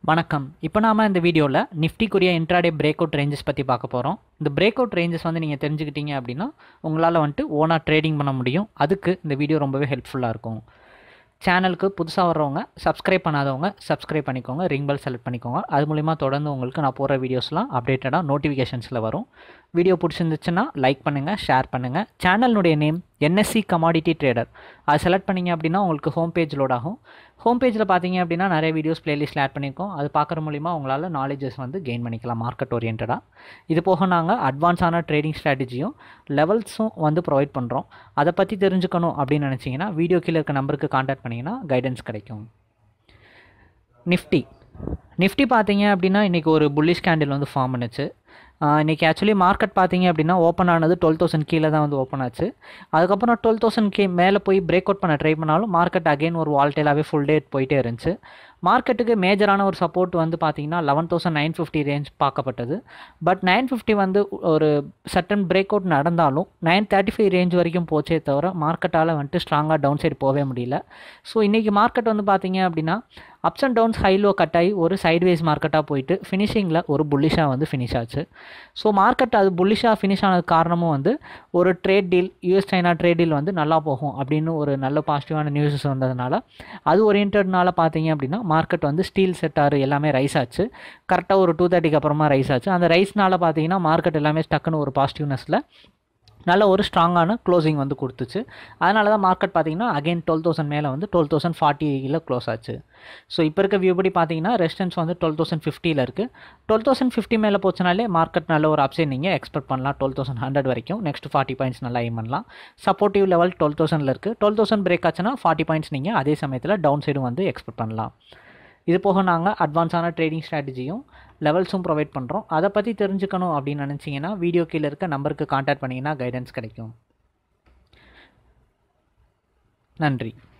வணக்கம் இப்போ நாம இந்த வீடியோவில் நிஃப்டிக்குரிய இன்ட்ராடே பிரேக் அவுட் ரேஞ்சஸ் பற்றி பார்க்க போகிறோம் இந்த பிரேக் அவுட் ரேஞ்சஸ் வந்து நீங்கள் தெரிஞ்சுக்கிட்டீங்க அப்படின்னா உங்களால் வந்துட்டு ஓனாக ட்ரேடிங் பண்ண முடியும் அதுக்கு இந்த வீடியோ ரொம்பவே ஹெல்ப்ஃபுல்லாக இருக்கும் சேனலுக்கு புதுசாக வர்றவங்க சப்ஸ்கிரைப் பண்ணாதவங்க சப்ஸ்கிரைப் பண்ணிக்கோங்க ரிங் பெல் செலக்ட் பண்ணிக்கோங்க அது மூலிமா தொடர்ந்து உங்களுக்கு நான் போகிற வீடியோஸ்லாம் அப்டேட்டடாக நோட்டிஃபிகேஷன்ஸில் வரும் வீடியோ பிடிச்சிருந்துச்சுன்னா லைக் பண்ணுங்கள் ஷேர் பண்ணுங்கள் சேனலுடைய நேம் என்எஸ்சி கமாடிட்டி ட்ரேடர் அதை செலக்ட் பண்ணிங்க அப்படின்னா உங்களுக்கு ஹோம் பேஜ் லோட் ஆகும் ஹோம் பேஜில் பார்த்தீங்க அப்படின்னா நிறைய வீடியோஸ் பிளேலிஸ்ட்டில் ஆட் பண்ணியிருக்கோம் அது பார்க்குற மூலிமா உங்களால் நாலேஜஸ் வந்து கெயின் பண்ணிக்கலாம் மார்க்கெட் ஓரியன்டாக இது போக நாங்கள் அட்வான்ஸான ட்ரேடிங் ஸ்ட்ராட்டஜியும் லெவல்ஸும் வந்து ப்ரொவைட் பண்ணுறோம் அதை பற்றி தெரிஞ்சுக்கணும் அப்படின்னு நினச்சிங்கன்னா வீடியோ கீழே இருக்க நம்பருக்கு காண்டாக்ட் பண்ணிங்கன்னா கைடன்ஸ் கிடைக்கும் நிஃப்டி நிஃப்டி பார்த்தீங்க அப்படின்னா இன்றைக்கி ஒரு புல்லிஷ் கேண்டில் வந்து ஃபார்ம் பண்ணுச்சு இன்றைக்கி ஆக்சுவலி மார்க்கெட் பார்த்தீங்க அப்படின்னா ஓப்பன் ஆனது டுவெல் தௌசண்ட் கீழே தான் வந்து ஓப்பன் ஆச்சு அதுக்கப்புறம் டுவெல் தௌசண்ட் கே மேலே போய் பிரேக் அவுட் பண்ண ட்ரை பண்ணாலும் மார்க்கெட் அகைன் ஒரு வால்டேலாகவே ஃபுல் டே போயிட்டே இருந்துச்சு மார்க்கெட்டுக்கு மேஜரான ஒரு சப்போர்ட் வந்து பார்த்தீங்கன்னா eleven thousand nine fifty range பார்க்கப்பட்டது பட் நைன் ஃபிஃப்டி வந்து ஒரு சட்டன் பிரேக் அவுட் நடந்தாலும் நைன் தேர்ட்டி ஃபைவ் ரேஞ்ச் வரைக்கும் போச்சே தவிர மார்க்கெட்டால் வந்துட்டு ஸ்ட்ராங்காக டவுன் சைடு போகவே முடியல ஸோ இன்றைக்கி மார்க்கெட் வந்து பார்த்தீங்க அப்படின்னா ups and downs high low cut ஆகி ஒரு சைட்வேஸ் மார்க்கெட்டாக போயிட்டு ஃபினிஷிங்கில் ஒரு புல்லிஷாக வந்து ஃபினிஷ் ஆச்சு ஸோ மார்க்கெட் அது புல்லிஷாக ஃபினிஷ் ஆனது காரணமும் வந்து ஒரு trade deal US China trade deal வந்து நல்லா போகும் அப்படின்னு ஒரு நல்ல பாசிட்டிவான நியூஸஸ் வந்ததுனால அது ஓரியன்டட்னால பார்த்தீங்க அப்படின்னா மார்க்கெட் வந்து ஸ்டீல் செட்டார் எல்லாமே ரைஸ் ஆச்சு கரெக்டாக ஒரு டூ தேர்ட்டிக்கு அப்புறமா ரைஸ் ஆச்சு அந்த ரைஸ்னால பார்த்தீங்கன்னா மார்க்கெட் எல்லாமே டக்குன்னு ஒரு பாசிட்டிவ்னஸில் நல்ல ஒரு ஸ்ட்ராங்கான க்ளோசிங் வந்து கொடுத்துச்சு அதனால தான் மார்க்கெட் பார்த்தீங்கன்னா அகைன் டுவெல் தௌசண்ட் மேலே வந்து டுவெல் தௌசண்ட் ஃபார்ட்டியில் க்ளோஸ் ஆச்சு ஸோ இப்போ இருக்க வியூ படி பார்த்தீங்கன்னா ரெசிஸ்டன்ஸ் வந்து டுவெல் தௌசண்ட் ஃபிஃப்டியில் இருக்குது டுவெல் தௌசண்ட் ஃபிஃப்டி மேலே போச்சுனாலே மார்க்கெட் நல்ல ஒரு அப்சைட் நீங்கள் எக்ஸ்பெக்ட் பண்ணலாம் டுவெல் தௌசண்ட் ஹண்ட்ரட் வரைக்கும் நெக்ஸ்ட் ஃபார்ட்டி பாயிண்ட்ஸ் நல்லா எய்ம் பண்ணலாம் சப்போர்ட்டிவ் லெவல் டுவெல் தௌசண்டில் இருக்குது டுவெல் தௌசண்ட் பிரேக் ஆச்சுன்னா ஃபார்ட்டி பாயிண்ட்ஸ் நீங்கள் அதே சமயத்தில் டவுன் சைடும் வந்து எக்ஸ்பெக்ட் பண்ணலாம் இது போக நாங்கள் அட்வான்ஸான ட்ரேடிங் ஸ்ட்ராட்டஜியும் லெவல்ஸும் ப்ரொவைட் பண்ணுறோம் அதை பற்றி தெரிஞ்சுக்கணும் அப்படின்னு நினச்சிங்கன்னா வீடியோ கீழே இருக்க நம்பருக்கு காண்டாக்ட் பண்ணிங்கன்னா கைடன்ஸ் கிடைக்கும் நன்றி